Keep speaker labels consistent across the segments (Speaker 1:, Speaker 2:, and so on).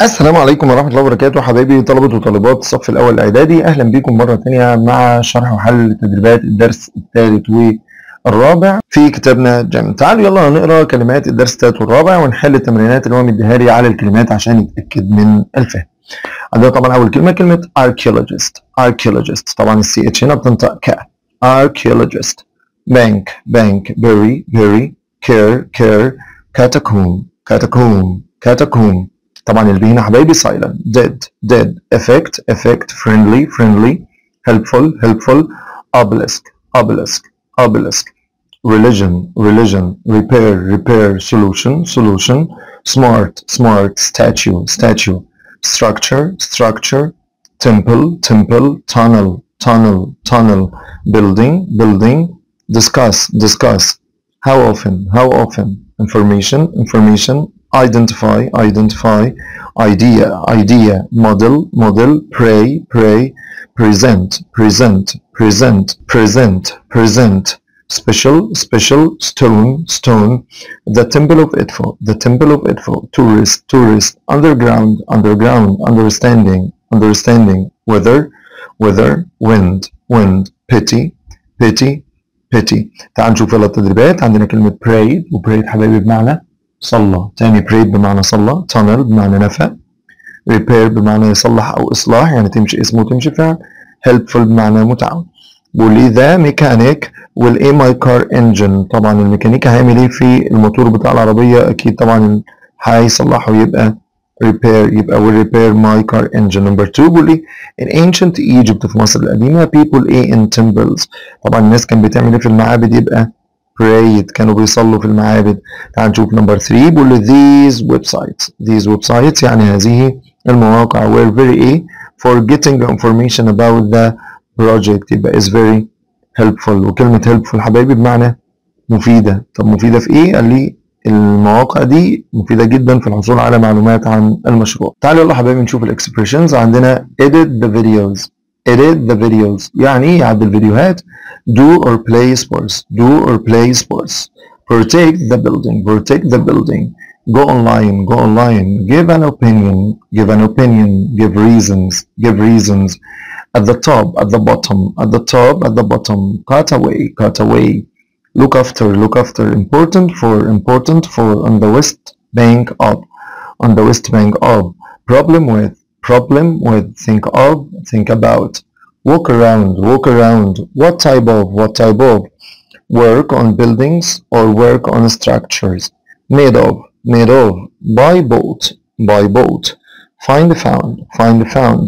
Speaker 1: السلام عليكم ورحمة الله وبركاته حبايبي طلبة وطالبات الصف الأول الإعدادي أهلا بكم مرة تانية مع شرح وحل تدريبات الدرس الثالث والرابع في كتابنا جامد تعالوا يلا نقرا كلمات الدرس الثالث والرابع ونحل التمرينات اللي هو مديها لي على الكلمات عشان يتأكد من الفهم عندنا طبعا أول كلمة كلمة archaeologist archaeologist طبعا السي اتش هنا بتنطق ك archaeologist bank bank bury bury care care catacomb catacomb catacomb طبعا اللي هنا حبايبي silent dead dead effect effect friendly friendly helpful helpful obelisk obelisk obelisk religion religion repair repair solution solution smart smart statue statue structure structure temple temple tunnel tunnel tunnel building building discuss discuss how often how often information information identify identify idea idea model model pray pray present present present present present special special stone stone the temple of Edfu the temple of Edfu tourist tourist underground underground understanding understanding weather weather wind wind pity pity pity تعال نشوف يلا التدريبات عندنا كلمة prayed و prayed حبايبي بمعنى صلى تاني prayed بمعنى صلى tunnel بمعنى نفق repair بمعنى يصلح أو إصلاح يعني تمشي اسمه وتمشي فعل helpful بمعنى متعاون بيقول لي the mechanic will aim my car engine طبعا الميكانيكا هيعمل ايه في الموتور بتاع العربية أكيد طبعا هيصلحه يبقى repair يبقى will repair my car engine number two بيقول لي in ancient Egypt في مصر القديمة people a in temples طبعا الناس كانت بتعمل ايه في المعابد يبقى prayed كانوا بيصلوا في المعابد تعال نشوف نمبر 3 بيقول لي these websites these websites يعني هذه المواقع were very ايه for getting information about the project يبقى is very helpful وكلمة helpful حبايبي بمعنى مفيدة طب مفيدة في ايه؟ قال لي المواقع دي مفيدة جدا في الحصول على معلومات عن المشروع تعالوا يلا حبايبي نشوف الاكسبريشنز عندنا edit the videos edit the videos يعني ايه يعدل الفيديوهات do or play sports do or play sports protect the building protect the building go online go online give an opinion give an opinion give reasons give reasons at the top at the bottom at the top at the bottom cut away cut away look after look after important for important for on the west bank of on the west bank of problem with problem with think of think about walk around walk around what type of what type of work on buildings or work on structures made of made of by boat by boat find found find found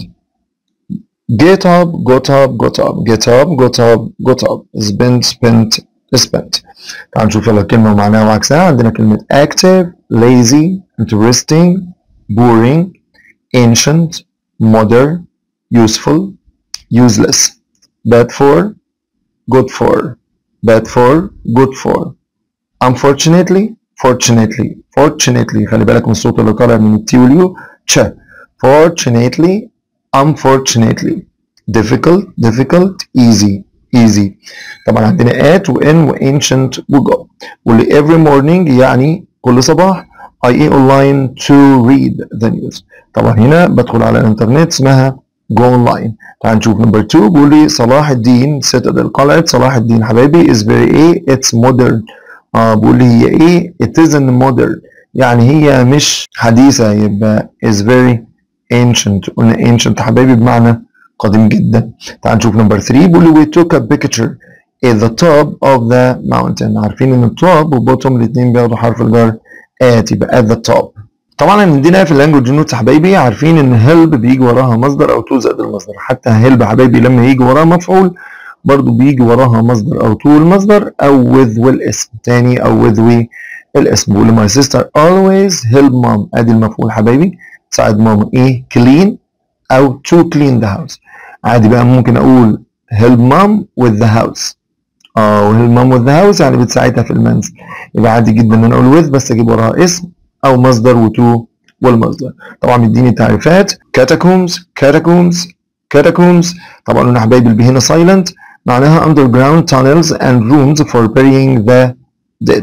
Speaker 1: get up got up got up get up got up got up spent spent spent تعال نشوف يلا الكلمة ومعناها وعكسها عندنا كلمة active lazy interesting boring ancient modern useful useless bad for good for bad for good for unfortunately fortunately fortunately خلي بالك من الصوت اللي طالع من التي واليو تش fortunately unfortunately difficult difficult easy easy طبعا عندنا at و in و ancient و go واللي every morning يعني كل صباح I eat online to read the news طبعا هنا بدخل على الانترنت اسمها go online تعال نشوف نمبر 2 بيقول لي صلاح الدين citadel قلعة صلاح الدين حبايبي is very ايه it's modern اه بيقول لي هي ايه it isn't modern يعني هي مش حديثة يبقى is very ancient قلنا ancient حبايبي بمعنى قديم جدا تعال نشوف نمبر 3 بيقول لي we took a picture at the top of the mountain عارفين ان التوب والبوتوم الاثنين بياخدوا حرف الجر at يبقى at the top طبعا عندنا في اللانجوج نوتس يا حبايبي عارفين ان هيلب بيجي وراها مصدر او تو زائد المصدر حتى هيلب يا حبايبي لما يجي وراها مفعول برضو بيجي وراها مصدر او تو المصدر او with والاسم تاني او with و الاسم بيقول my sister always help mom ادي المفعول حبايبي تساعد ماما ايه clean او to clean the house عادي بقى ممكن اقول help mom with the house اه help mom with the house يعني بتساعدها في المنزل يبقى عادي جدا ان انا اقول with بس اجيب وراها اسم او مصدر وتو والمصدر طبعا مديني تعريفات catacombs catacombs catacombs طبعا قلنا حبايبي اللي هنا silent معناها underground tunnels and rooms for burying the dead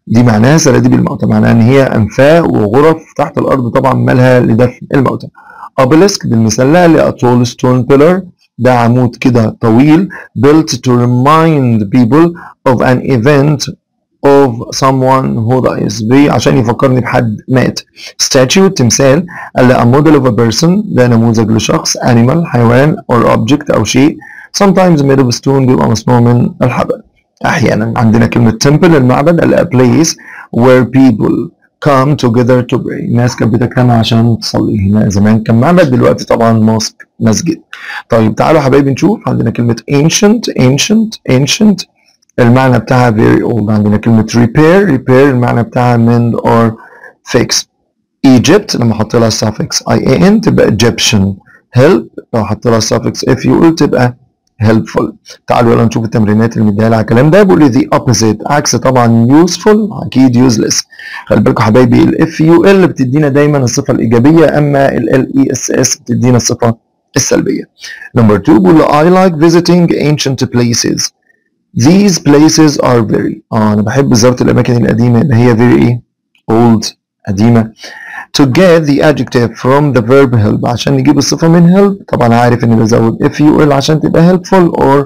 Speaker 1: دي معناها سراديب الموتى معناها ان هي انفاق وغرف تحت الارض طبعا مالها لدفن الموتى obelisk دي المسلة اللي a tall stone pillar ده عمود كده طويل built to remind people of an event of someone who dies بي عشان يفكرني بحد مات statue تمثال اللي a model of a person ده نموذج لشخص animal حيوان or object أو شيء sometimes made of stone بيبقى مصنوع من الحجر أحيانا عندنا كلمة temple المعبد اللي a place where people come together to pray الناس كانت بتجتمع عشان تصلي هنا زمان كان معبد دلوقتي طبعا موسك مسجد طيب تعالوا حبايبي نشوف عندنا كلمة ancient ancient ancient المعنى بتاعها very old عندنا كلمة repair repair المعنى بتاعها mend or fix Egypt لما احط لها suffix IAN تبقى Egyptian help لو احط لها suffix FUL تبقى helpful تعالوا يلا نشوف التمرينات اللي مديها على الكلام ده بيقول لي the opposite عكس طبعا useful اكيد useless خلي بالكم حبايبي ال FUL بتدينا دايما الصفة الإيجابية أما ال LESS بتدينا الصفة السلبية number two بيقول I like visiting ancient places These places are very اه انا بحب زيارة الاماكن القديمة اللي هي very ايه old قديمة to get the adjective from the verb help عشان نجيب الصفة من help طبعا عارف اني بزود ful عشان تبقى helpful or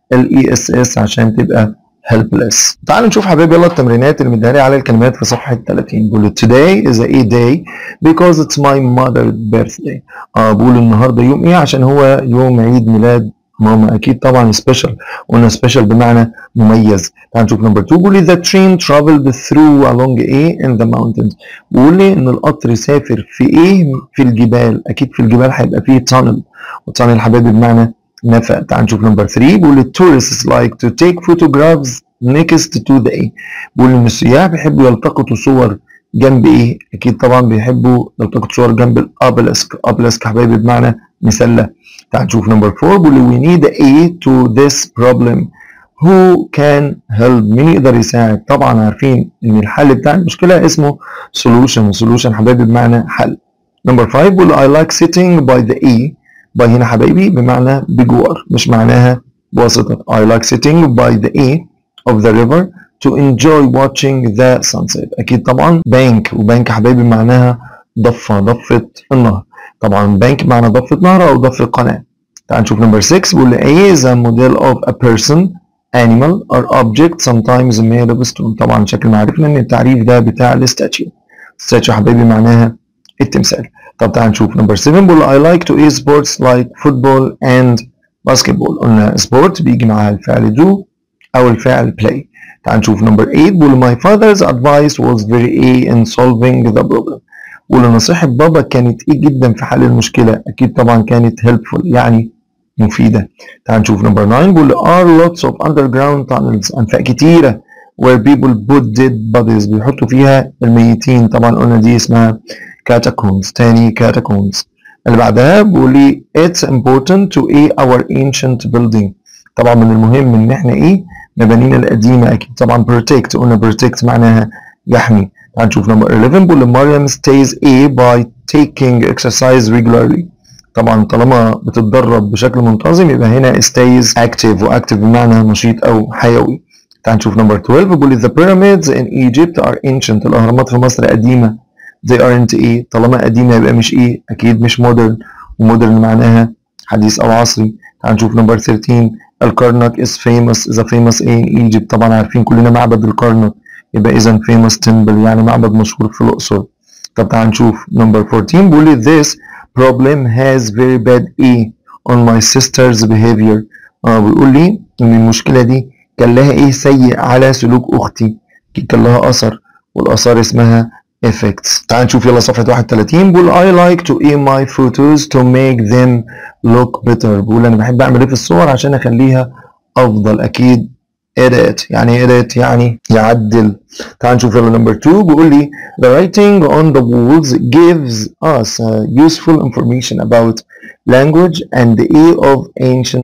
Speaker 1: ess عشان تبقى helpless تعالوا نشوف حبايبي يلا التمرينات اللي مديها لي على الكلمات في صفحة 30 بقول today is a day because it's my mother's birthday اه بقول النهارده يوم ايه عشان هو يوم عيد ميلاد ماما اكيد طبعا سبيشال قلنا سبيشال بمعنى مميز تعال نشوف نمبر 2 بيقول لي the train traveled through along ايه in the mountains بيقول لي ان القطر سافر في ايه في الجبال اكيد في الجبال هيبقى فيه tunnel والتانل حبايبي بمعنى نفق تعال نشوف نمبر 3 بيقول لي tourists like to take photographs next to the ايه بيقول ان السياح بيحبوا يلتقطوا صور جنب ايه اكيد طبعا بيحبوا يلتقطوا صور جنب الابلسك ابلسك حبايبي بمعنى مسله تعال نشوف نمبر 4 بيقول لي we need a to this problem who can help مين يقدر يساعد طبعا عارفين ان الحل بتاع المشكله اسمه solution solution حبايبي بمعنى حل نمبر 5 بيقول لي I like sitting by the E by هنا حبايبي بمعنى بجوار مش معناها بواسطة I like sitting by the E of the river to enjoy watching the sunset أكيد طبعا بانك وبانك حبايبي معناها ضفة ضفة النهر طبعا بانك معنى ضفة نهر أو ضفة قناة تعال نشوف نمبر 6 بيقول لي A is a model of a person animal or object sometimes made of stone طبعا شكل ما عرفنا ان التعريف ده بتاع الستاتيو ستاتيو حبايبي معناها التمثال طب تعال نشوف نمبر 7 بيقول I like to eat sports like football and basketball قلنا سبورت بيجي معاها الفعل do او الفعل play تعال نشوف نمبر 8 بيقول my father's advice was very a in solving the problem بيقول نصيحة بابا كانت ايه جدا في حل المشكلة اكيد طبعا كانت helpful يعني مفيدة تعال نشوف نمبر 9 بيقول are lots of underground tunnels أنفاق كتيرة where people put dead bodies بيحطوا فيها الميتين طبعا قلنا دي اسمها catacombs تاني catacombs اللي بعدها بيقول لي it's important to a our ancient building طبعا من المهم ان احنا ايه مبانينا القديمة اكيد طبعا protect قلنا protect معناها يحمي تعال نشوف نمبر 11 بيقول لي مريم stays a by taking exercise regularly طبعا طالما بتتدرب بشكل منتظم يبقى هنا stays active واكتف بمعنى نشيط او حيوي تعال نشوف نمبر 12 بيقول لي the pyramids in Egypt are ancient الاهرامات في مصر قديمه they aren't ايه طالما قديمه يبقى مش ايه اكيد مش modern ومودرن معناها حديث او عصري تعال نشوف نمبر 13 الكرنك is famous is a famous in Egypt طبعا عارفين كلنا معبد الكرنك يبقى اذا famous temple يعني معبد مشهور في الاقصر طب تعال نشوف نمبر 14 بيقول لي this problem has very bad E on my sister's behavior اه بيقول لي ان المشكله دي كان لها ايه سيء على سلوك اختي كان لها اثر والاثار اسمها effects تعال نشوف يلا صفحه 31 بيقول I like to aim my photos to make them look better بيقول انا بحب اعمل ايه في الصور عشان اخليها افضل اكيد edit يعني ايه edit يعني يعدل تعال نشوف يلا نمبر 2 بيقول لي the writing on the walls gives us uh, useful information about language and the A of ancient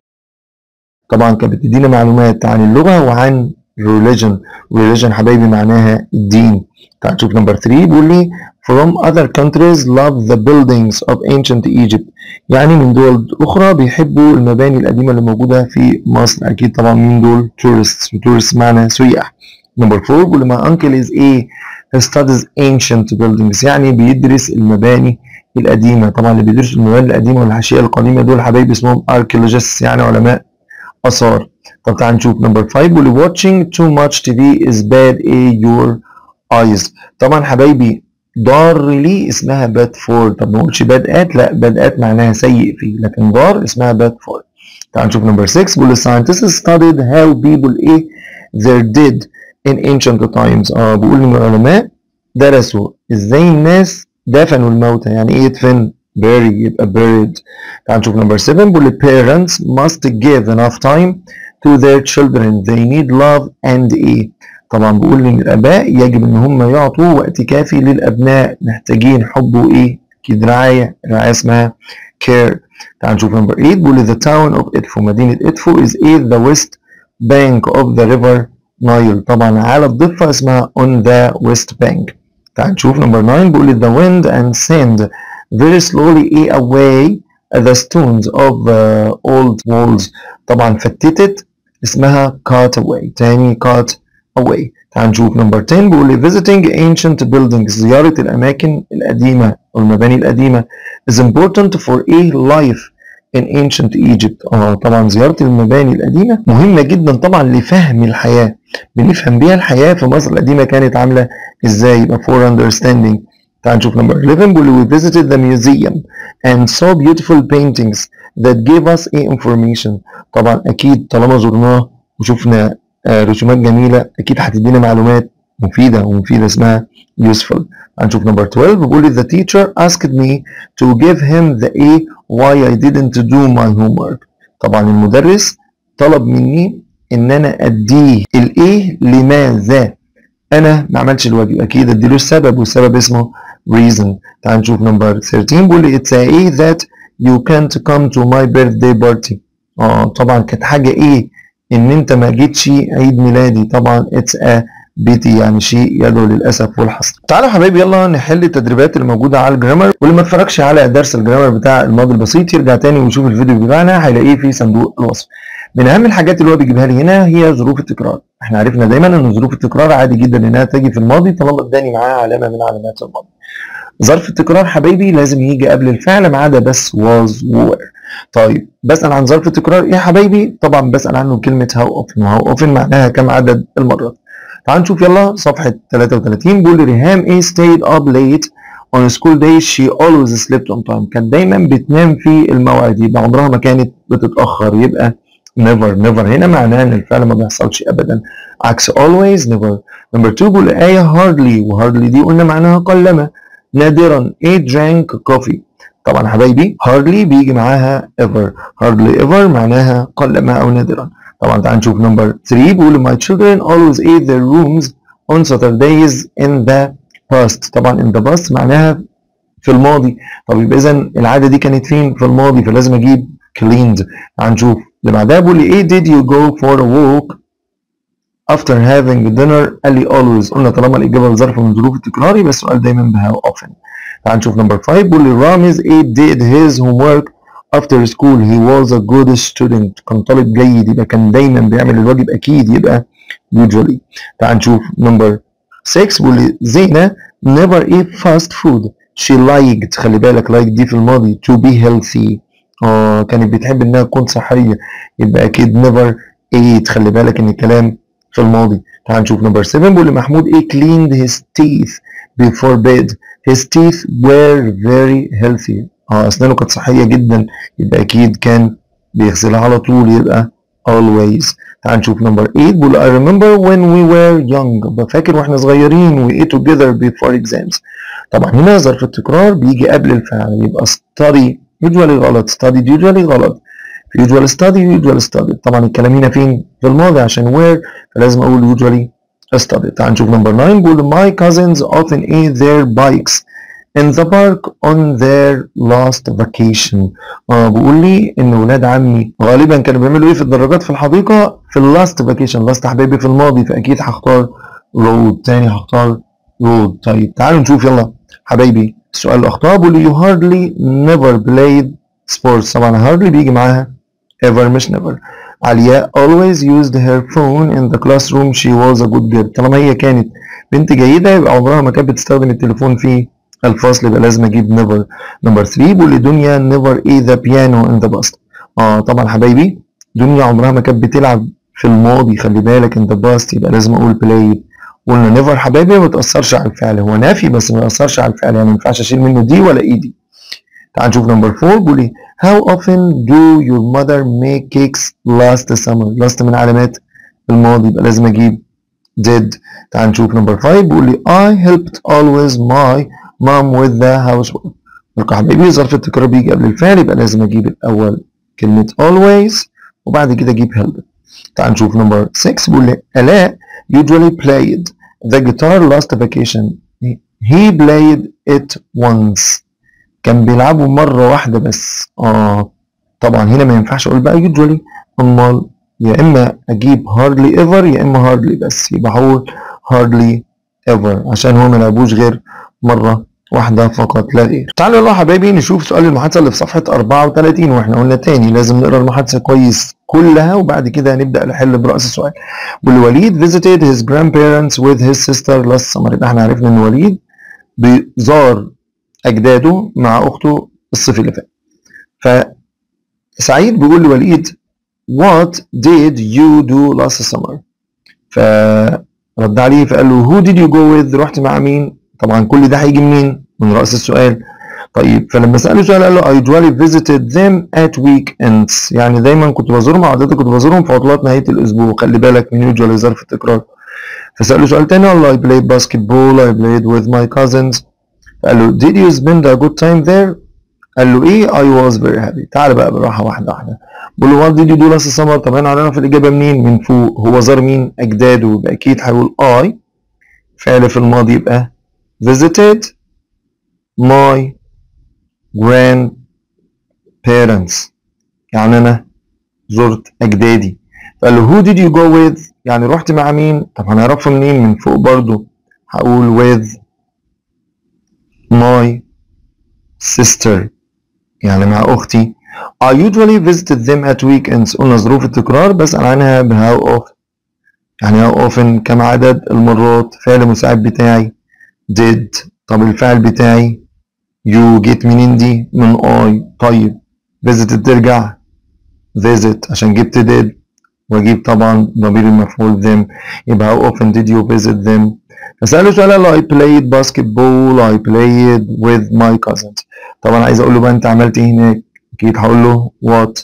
Speaker 1: طبعا كانت بتدينا معلومات عن اللغة وعن religion religion حبايبي معناها الدين تعال نشوف نمبر 3 بيقول لي from other countries love the buildings of ancient Egypt يعني من دول أخرى بيحبوا المباني القديمة اللي موجودة في مصر أكيد طبعا مين دول tourists tourists معنى سياح نمبر 4 بيقول my uncle is a he studies ancient buildings يعني بيدرس المباني القديمة طبعا اللي بيدرسوا المباني القديمة والحاشية القديمة دول حبايبي اسمهم archaeologists يعني علماء آثار طب تعال نشوف نمبر 5 بيقول watching too much TV is bad in your eyes طبعا حبايبي ضار لي اسمها bad for طب ما نقولش bad at لا bad at معناها سيء فيه لكن ضار اسمها bad for تعال نشوف نمبر 6 بيقول scientists studied how people ايه their dead in ancient times اه بيقول ان العلماء درسوا ازاي الناس دفنوا الموتى يعني ايه يدفن bury يبقى buried تعال نشوف نمبر 7 بيقول parents must give enough time to their children they need love and ايه طبعا بيقول ان الاباء يجب ان هم يعطوا وقت كافي للابناء محتاجين حب وايه اكيد رعايه رعايه اسمها care تعال نشوف نمبر 8 بيقول the town of Edfu مدينه Edfu is ايه the west bank of the river Nile طبعا على الضفه اسمها on the west bank تعال نشوف نمبر 9 بيقول the wind and send very slowly ايه away the stones of uh, old walls طبعا فتتت اسمها cut away تاني cut away تعال نشوف نمبر 10 بيقول visiting ancient buildings زيارة الأماكن القديمة أو المباني القديمة is important for a life in ancient Egypt اه طبعا زيارة المباني القديمة مهمة جدا طبعا لفهم الحياة بنفهم بيها الحياة في مصر القديمة كانت عاملة ازاي يبقى for understanding تعال نشوف نمبر 11 بيقول we visited the museum and saw beautiful paintings that gave us a information طبعا أكيد طالما زرناه وشفنا آه، رسومات جميلة أكيد هتدينا معلومات مفيدة ومفيدة اسمها useful هنشوف نمبر 12 بيقول the teacher asked me to give him the A why I didn't do my homework طبعا المدرس طلب مني ان انا اديه الايه لماذا انا ما عملتش الواجب اكيد اديله السبب والسبب اسمه reason تعال نشوف نمبر 13 بيقول لي it's a A that you can't come to my birthday party اه طبعا كانت حاجة ايه ان انت ما جيتش عيد ميلادي طبعا it's a بيتي يعني شيء يدعو للاسف والحسره. تعالوا يا حبايبي يلا نحل التدريبات اللي موجوده على الجرامر واللي ما اتفرجش على درس الجرامر بتاع الماضي البسيط يرجع تاني ويشوف الفيديو بتاعنا هيلاقيه في صندوق الوصف. من اهم الحاجات اللي هو بيجيبها لي هنا هي ظروف التكرار. احنا عرفنا دايما ان ظروف التكرار عادي جدا انها تيجي في الماضي طالما اداني معاها علامه من علامات الماضي. ظرف التكرار حبايبي لازم يجي قبل الفعل ما عدا بس was were. طيب بسأل عن ظرف التكرار ايه يا حبايبي؟ طبعا بسأل عنه كلمة how often how often معناها كم عدد المرات. تعال نشوف يلا صفحة 33 بيقول ريهام ايه stayed up late on school days she always slept on time كانت دايما بتنام في الموعد يبقى عمرها ما كانت بتتأخر يبقى never never هنا معناه ان الفعل ما بيحصلش ابدا عكس always never نمبر 2 بيقول آية hardly وهاردلي دي قلنا معناها قلما نادرا ايه drank coffee طبعا حبايبي hardly بيجي معاها ever hardly ever معناها قلما او نادرا طبعا تعال نشوف نمبر 3 بيقول my children always ate their rooms on Saturdays in the past طبعا in the past معناها في الماضي طب يبقى اذا العاده دي كانت فين في الماضي فلازم اجيب cleaned تعال نشوف اللي بعدها بيقول لي ايه did you go for a walk after having dinner قال لي always قلنا طالما الاجابه لظرف من ظروف التكرار يبقى السؤال دايما بها often تعال نشوف نمبر 5 بيقول لي رامز ايه did his homework after school he was a good student كان طالب جيد يبقى كان دايما بيعمل الواجب اكيد يبقى usually تعال نشوف نمبر 6 بيقول لي زينة never eat fast food she liked خلي بالك like دي في الماضي to be healthy اه كانت بتحب انها تكون صحية يبقى اكيد never ate خلي بالك ان الكلام في الماضي تعال نشوف نمبر 7 بيقول لي محمود ايه cleaned his teeth before bed his teeth were very healthy اه اسنانه كانت صحيه جدا يبقى اكيد كان بيغسلها على طول يبقى always تعال نشوف نمبر 8 بيقول I remember when we were young بفاكر واحنا صغيرين we ate together before exams طبعا هنا ظرف التكرار بيجي قبل الفعل يبقى study usually غلط studied usually غلط في usual study usual study طبعا الكلام هنا فين في الماضي عشان where فلازم اقول usually study تعال نشوف نمبر 9 بيقول my cousins often ate their bikes in the park on their last vacation اه بيقول لي ان ولاد عمي غالبا كانوا بيعملوا ايه في الدراجات في الحديقه في اللاست فاكيشن لاست حبايبي في الماضي فاكيد هختار رود تاني هختار رود طيب تعالوا نشوف يلا حبايبي السؤال الاخطاء بيقول لي you hardly never played sports طبعا hardly بيجي معاها ever مش never علياء always used her phone in the classroom she was a good girl طالما هي كانت بنت جيدة يبقى عمرها ما كانت بتستخدم التليفون في الفصل يبقى لازم اجيب never نمبر 3 بيقول لي دنيا never eat the piano in the past اه طبعا حبايبي دنيا عمرها ما كانت بتلعب في الماضي خلي بالك in the past يبقى لازم اقول play قلنا never حبايبي ما بتأثرش على الفعل هو نافي بس ما بيأثرش على الفعل يعني ما ينفعش اشيل منه دي ولا ايدي تعال نشوف نمبر 4 بيقول لي how often do your mother make cakes last summer last من علامات الماضي يبقى لازم اجيب did تعال نشوف نمبر 5 بيقول لي I helped always my mom with the housework يبقى حبايبي ظرف التكرار بيجي قبل الفعل يبقى لازم اجيب الاول كلمة always وبعد كده اجيب help تعال نشوف نمبر 6 بيقول لي آلاء usually played the guitar last vacation he played it once كان بيلعبه مرة واحدة بس اه طبعا هنا ما ينفعش اقول بقى usually امال يا اما اجيب hardly ever يا اما hardly بس يبقى هقول hardly ever عشان هو ما لعبوش غير مرة واحدة فقط لا غير تعالوا يلا يا حبايبي نشوف سؤال المحادثة اللي في صفحة 34 واحنا قلنا تاني لازم نقرا المحادثة كويس كلها وبعد كده هنبدأ نحل برأس السؤال والوليد visited his grandparents with his sister last summer يبقى احنا عرفنا ان وليد بيزار أجداده مع أخته الصيف اللي فات فسعيد بيقول لوليد what did you do last summer فرد عليه فقال له who did you go with رحت مع مين طبعا كل ده هيجي منين من رأس السؤال طيب فلما سأله سؤال قال له I usually visited them at weekends يعني دايما كنت بزورهم عادة كنت بزورهم في عطلات نهاية الأسبوع خلي بالك من usually ظرف التكرار فسأله سؤال تاني قال له I played basketball I played with my cousins قال له did you spend a good time there قال له ايه I was very happy تعال بقى بالراحة واحدة واحدة بقول له what did you do last summer طب انا هنعرف الإجابة منين من فوق هو زار مين أجداده يبقى أكيد هيقول I فعل في الماضي يبقى visited my grandparents يعني أنا زرت أجدادي فقال له who did you go with يعني رحت مع مين طب هنعرفه منين من فوق برضو هقول with my sister يعني مع أختي I usually visited them at weekends قلنا ظروف التكرار بسأل عنها ب how often يعني how often كم عدد المرات فعل مساعد بتاعي did طب الفعل بتاعي you جيت منين دي من I طيب visited ترجع visit عشان جبت did واجيب طبعا ضمير المفعول them يبقى how often did you visit them فسأله سؤال قال له I played basketball I played with my cousins طبعا عايز اقول له بقى انت عملت ايه هناك اكيد هقول له what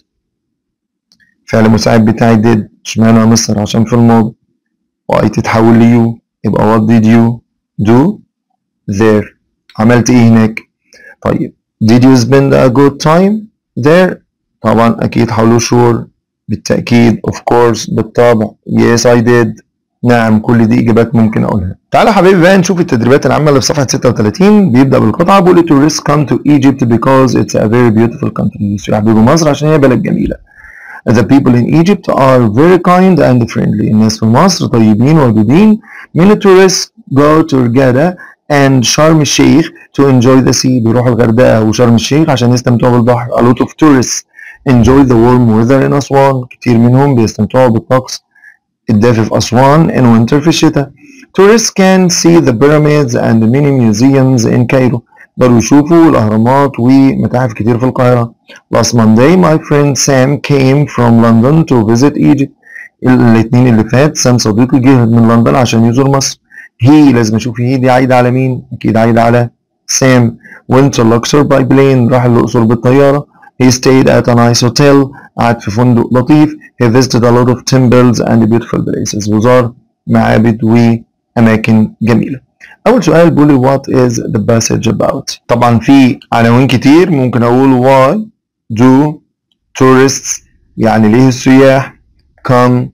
Speaker 1: فعل مساعد بتاعي did اشمعنى مصر عشان في الماضي واي تتحول ليو يبقى what did you do there عملت ايه هناك طيب did you spend a good time there طبعا اكيد هقول sure بالتأكيد of course بالطبع yes I did نعم كل دي اجابات ممكن اقولها تعالى يا حبايبي بقى نشوف التدريبات العامه اللي في صفحه 36 بيبدا بالقطعه بيقول tourists come to Egypt because it's a very beautiful country السياح بيجوا مصر عشان هي بلد جميله The people in Egypt are very kind and friendly الناس في مصر طيبين ودودين many tourists go to Hurghada and Sharm el-Sheikh to enjoy the sea بيروحوا الغردقه وشرم الشيخ عشان يستمتعوا بالبحر a lot of tourists enjoy the warm weather in أسوان كتير منهم بيستمتعوا بالطقس الدافي في أسوان in winter في الشتاء. Tourists can see the pyramids and many museums in Cairo. يقدروا يشوفوا الأهرامات ومتاحف كتير في القاهرة. Last Monday my friend Sam came from London to visit Egypt. الاثنين اللي فات سام صديقي جه من لندن عشان يزور مصر. هي لازم اشوف هي دي عايدة على مين؟ أكيد عايدة على سام. Went to Luxor by plane راح الأقصر بالطيارة. He stayed at a nice hotel قعد في فندق لطيف he visited a lot of temples and beautiful places وزار معابد وأماكن جميلة أول سؤال بيقول لي what is the passage about طبعا في عناوين كتير ممكن أقول why do tourists يعني ليه السياح come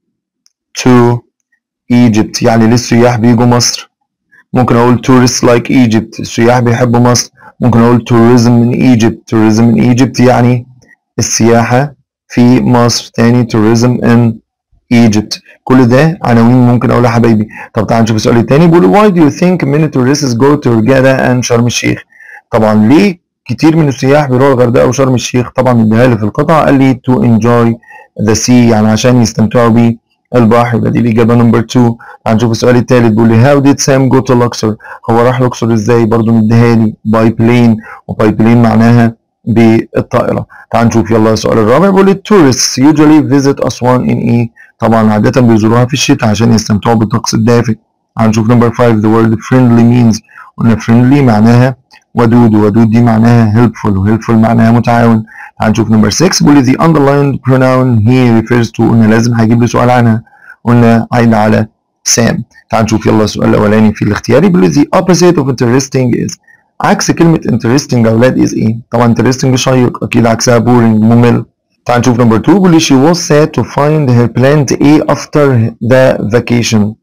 Speaker 1: to Egypt يعني ليه السياح بيجوا مصر ممكن أقول tourists like Egypt السياح بيحبوا مصر ممكن أقول tourism in Egypt tourism in Egypt يعني السياحة في مصر تاني tourism in Egypt كل ده عناوين ممكن اقولها حبايبي طب تعال نشوف السؤال التاني بيقول why do you think many tourists go to Hurghada and شرم الشيخ طبعا ليه كتير من السياح بيروحوا الغردقه وشرم الشيخ طبعا مديها لي في القطعه قال لي to enjoy the sea يعني عشان يستمتعوا بالبحر يبقى دي الاجابه نمبر 2 هنشوف السؤال الثالث بيقول لي how did Sam go to Luxor هو راح لوكسور ازاي برضه مديها لي by plane وباي بلين معناها بالطائره تعال نشوف يلا السؤال الرابع بيقول لي tourists usually visit أسوان in ايه طبعا عاده بيزوروها في الشتاء عشان يستمتعوا بالطقس الدافئ هنشوف نمبر 5 the word friendly means قلنا friendly معناها ودود ودود دي معناها helpful وhelpful معناها متعاون هنشوف نمبر 6 بيقول لي the underlined pronoun he refers to قلنا لازم هجيب لي سؤال عنها قلنا عايد على سام تعال نشوف يلا السؤال الاولاني في الاختياري بيقول لي the opposite of interesting is عكس كلمة interesting يا اولاد is ايه؟ طبعا interesting شيق اكيد عكسها boring ممل تعال نشوف نمبر 2 بيقول لي she was sad to find her plant A after the vacation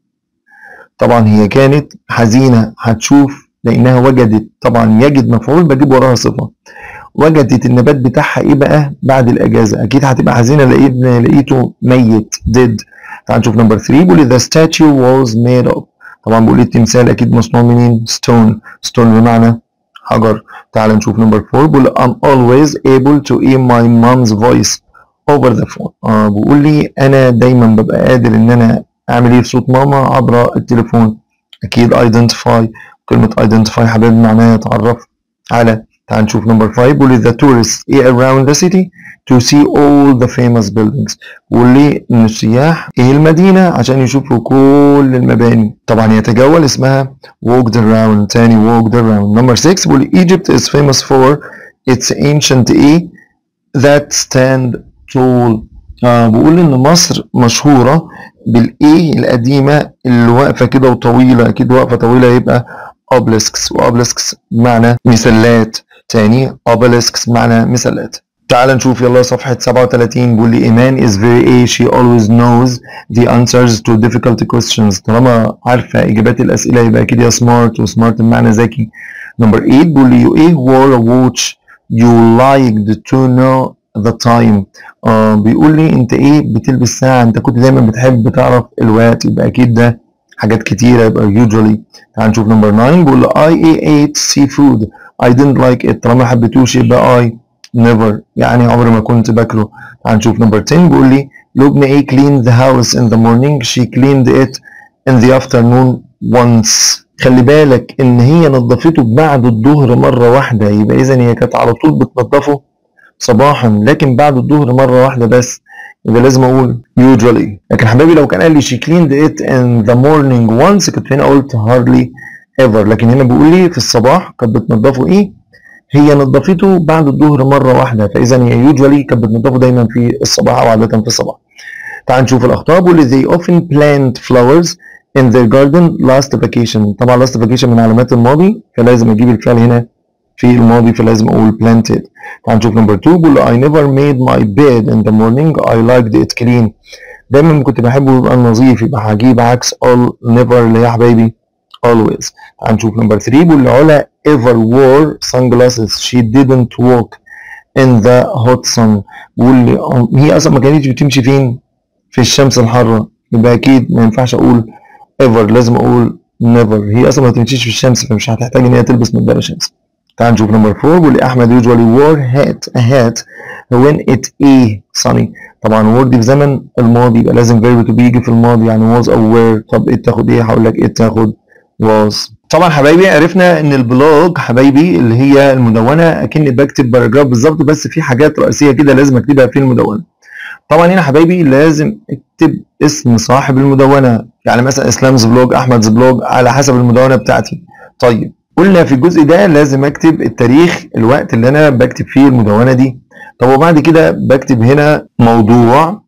Speaker 1: طبعا هي كانت حزينة هتشوف لانها وجدت طبعا يجد مفعول بجيب وراها صفه وجدت النبات بتاعها ايه بقى بعد الاجازه اكيد هتبقى حزينه لقيت لقيته ميت ديد تعال نشوف نمبر 3 بيقول the statue was made of طبعا بيقول التمثال اكيد مصنوع منين stone stone بمعنى حجر تعال نشوف نمبر 4 بيقول I'm always able to hear my mom's voice over the phone اه بيقول لي انا دايما ببقى قادر ان انا اعمل ايه في صوت ماما عبر التليفون اكيد identify كلمة identify حبايبي معناها يتعرف على تعال نشوف نمبر 5 بيقول لي the tourists ايه around the city to see all the famous buildings بيقول لي ان السياح ايه المدينة عشان يشوفوا كل المباني طبعا يتجول اسمها walked around تاني walked around نمبر 6 بيقول لي Egypt is famous for its ancient ايه that stand tall آه بيقول ان مصر مشهورة بالايه القديمة اللي واقفة كده وطويلة اكيد واقفة طويلة يبقى obelisks وobelisks بمعنى مسلات تاني obelisks بمعنى مسلات تعال نشوف يلا صفحة 37 بيقول لي إيمان is very A she always knows the answers to difficult questions طالما عارفة إجابات الأسئلة يبقى أكيد يا smart وسمارت بمعنى ذكي نمبر 8 بيقول لي you A wore a watch you liked to know the time آه بيقول لي أنت إيه بتلبس ساعة أنت كنت دايما بتحب تعرف الوقت يبقى أكيد ده حاجات كتيرة يبقى usually تعال نشوف نمبر 9 بيقول I ate seafood I didn't like it طالما ما حبيتوش يبقى I never يعني عمري ما كنت باكله تعال نشوف نمبر 10 بيقول لي لبنى A cleaned the house in the morning she cleaned it in the afternoon once خلي بالك ان هي نظفته بعد الظهر مرة واحدة يبقى اذا هي كانت على طول بتنظفه صباحا لكن بعد الظهر مرة واحدة بس يبقى لازم اقول usually لكن حبايبي لو كان قال لي she cleaned it in the morning once كنت هنا قلت hardly ever لكن هنا بيقول لي في الصباح كانت بتنضفه ايه هي نظفته بعد الظهر مره واحده فاذا هي usually كانت بتنضفه دايما في الصباح او عاده في الصباح تعال نشوف الاخطاء بيقول لي they often plant flowers in their garden last vacation طبعا last vacation من علامات الماضي فلازم اجيب الفعل هنا في الماضي فلازم اقول planted تعال نشوف نمبر 2 بيقول I never made my bed in the morning I liked it clean دايما كنت بحبه يبقى نظيف يبقى هجيب عكس all never اللي هي يا حبايبي always تعال نشوف نمبر 3 بيقول علا ever wore sunglasses she didn't walk in the hot sun بيقول هي اصلا ما كانتش بتمشي فين في الشمس الحاره يبقى اكيد ما ينفعش اقول ever لازم اقول never هي اصلا ما بتمشيش في الشمس فمش هتحتاج ان هي تلبس نظاره شمس تعال نشوف نمبر 4 بيقول لي احمد usually wore hat a hat when it a sunny طبعا wore دي في زمن الماضي يبقى لازم verb to be يجي في الماضي يعني was او were طب it تاخد ايه هقول لك it تاخد was طبعا حبايبي عرفنا ان البلوج حبايبي اللي هي المدونه اكني بكتب باراجراف بالظبط بس في حاجات رئيسيه كده لازم اكتبها في المدونه طبعا هنا حبايبي لازم اكتب اسم صاحب المدونه يعني مثلا اسلامز بلوج احمدز بلوج على حسب المدونه بتاعتي طيب قلنا في الجزء ده لازم اكتب التاريخ الوقت اللي انا بكتب فيه المدونه دي طب وبعد كده بكتب هنا موضوع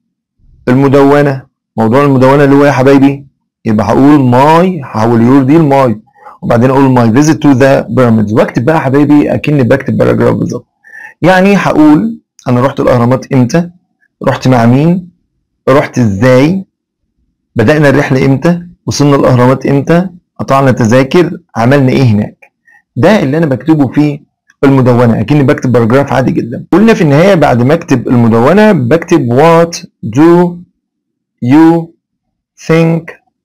Speaker 1: المدونه موضوع المدونه اللي هو يا حبايبي يبقى هقول ماي هحول يور دي لماي وبعدين اقول ماي فيزيت تو ذا بيراميدز واكتب بقى يا حبايبي اكني بكتب باراجراف بالظبط يعني هقول انا رحت الاهرامات امتى رحت مع مين رحت ازاي بدأنا الرحلة امتى وصلنا الاهرامات امتى قطعنا تذاكر عملنا ايه هناك ده اللي انا بكتبه في المدونة اكني بكتب باراجراف عادي جدا قلنا في النهاية بعد ما اكتب المدونة بكتب what do you think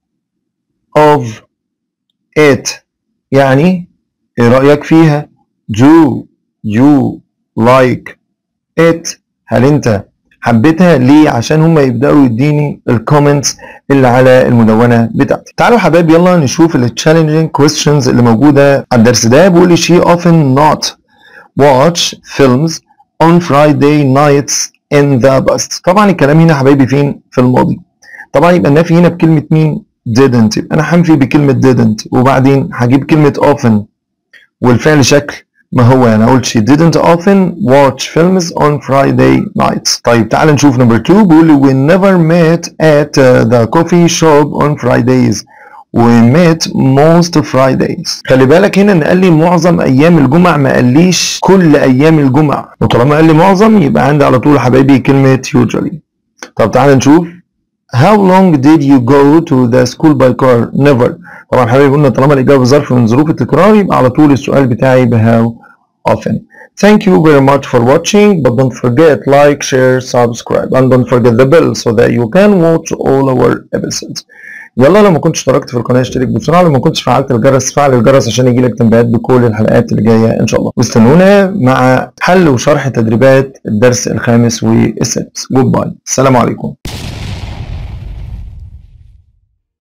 Speaker 1: of it يعني ايه رأيك فيها do you like it هل انت حبيتها ليه عشان هم يبداوا يديني الكومنتس اللي على المدونه بتاعتي تعالوا حبايبي يلا نشوف التشالنجينج كويستشنز اللي موجوده على الدرس ده بيقول لي she often not watch films on Friday nights in the past طبعا الكلام هنا حبايبي فين في الماضي طبعا يبقى النفي هنا بكلمه مين didn't يبقى انا هنفي بكلمه didn't وبعدين هجيب كلمه often والفعل شكل ما هو انا قلت she didn't often watch films on Friday nights طيب تعال نشوف نمبر 2 بيقول لي we never met at uh, the coffee shop on Fridays we met most Fridays خلي بالك هنا ان قال لي معظم ايام الجمع ما قاليش كل ايام الجمع وطالما قال لي معظم يبقى عندي على طول يا حبايبي كلمه usually طب تعال نشوف How long did you go to the school by car? Never. طبعا حبايبي قلنا طالما الإجابة ظرف من ظروف التكرار يبقى على طول السؤال بتاعي ب how often. Thank you very much for watching but don't forget like, share, subscribe and don't forget the bell so that you can watch all our episodes. يلا لو ما كنتش اشتركت في القناه اشترك بسرعه لو ما كنتش فعلت الجرس فعل الجرس عشان يجيلك تنبيهات بكل الحلقات اللي جايه ان شاء الله واستنونا مع حل وشرح تدريبات الدرس الخامس والسادس جود باي السلام عليكم